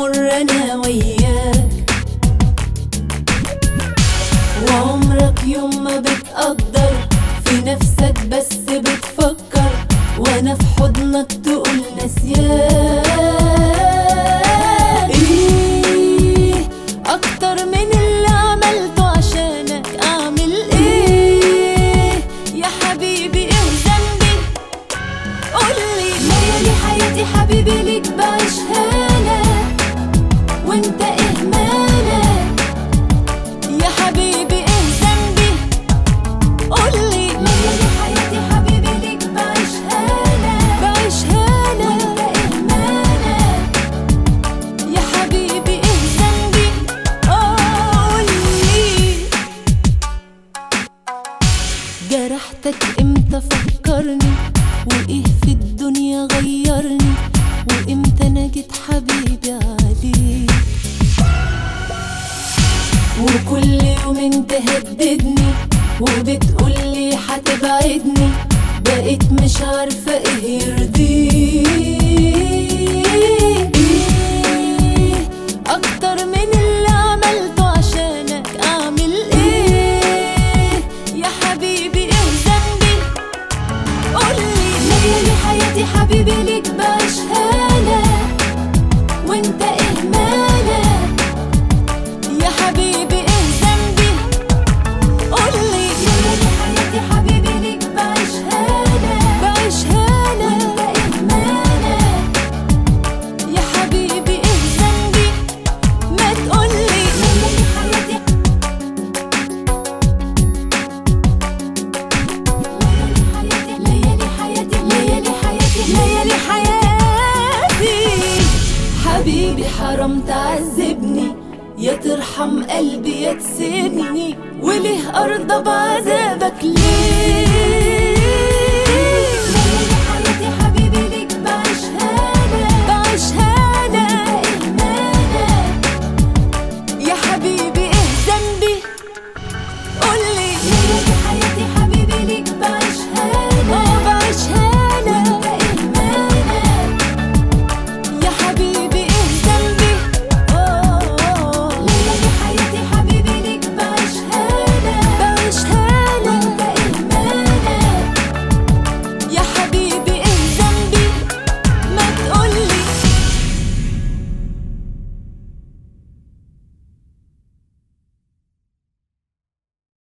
بمر انا وياك وعمرك يوم ما بتقدر في نفسك بس بتفكر وانا في حضنك تقول نسيان ايه اكتر من اللي عملته عشانك اعمل ايه يا حبيبي ايه ذنبي قولي ليالي حياتي حبيبي ليك بعيشها لك وانت ايه مالك يا حبيبي ايه ذنبي قولي ليالي حياتي حبيبي ليك بعيشها لك بعيشها لك وانت ايه مالك يا حبيبي ايه ذنبي قولي جرحتك امتى فكرني وايه في الدنيا غيرني وامتى انا جيت حبيبي عليك وكل يوم تهددني وبتقولي هتبعدني بقيت مش عارفة ايه يرضيك إيه اكتر من اللي عملته عشانك اعمل ايه يا حبيبي ايه ذنبي قولي ليالي حياتي حبيبي ليك بعيشها لك وانت ايه مالك يا حبيبي ايه ذنبي قولي ليالي حياتي حبيبي ليك بعيشها لك بعيشها لك وانت ايه مالك يا حبيبي ايه ذنبي ما تقولي ليالي حياتي ليالي حياتي ليالي حياتي ليالي حياتي حبيبي حرام تعذبني يا ترحم قلبي يا تسيبني وليه ارضى بعذابك ليه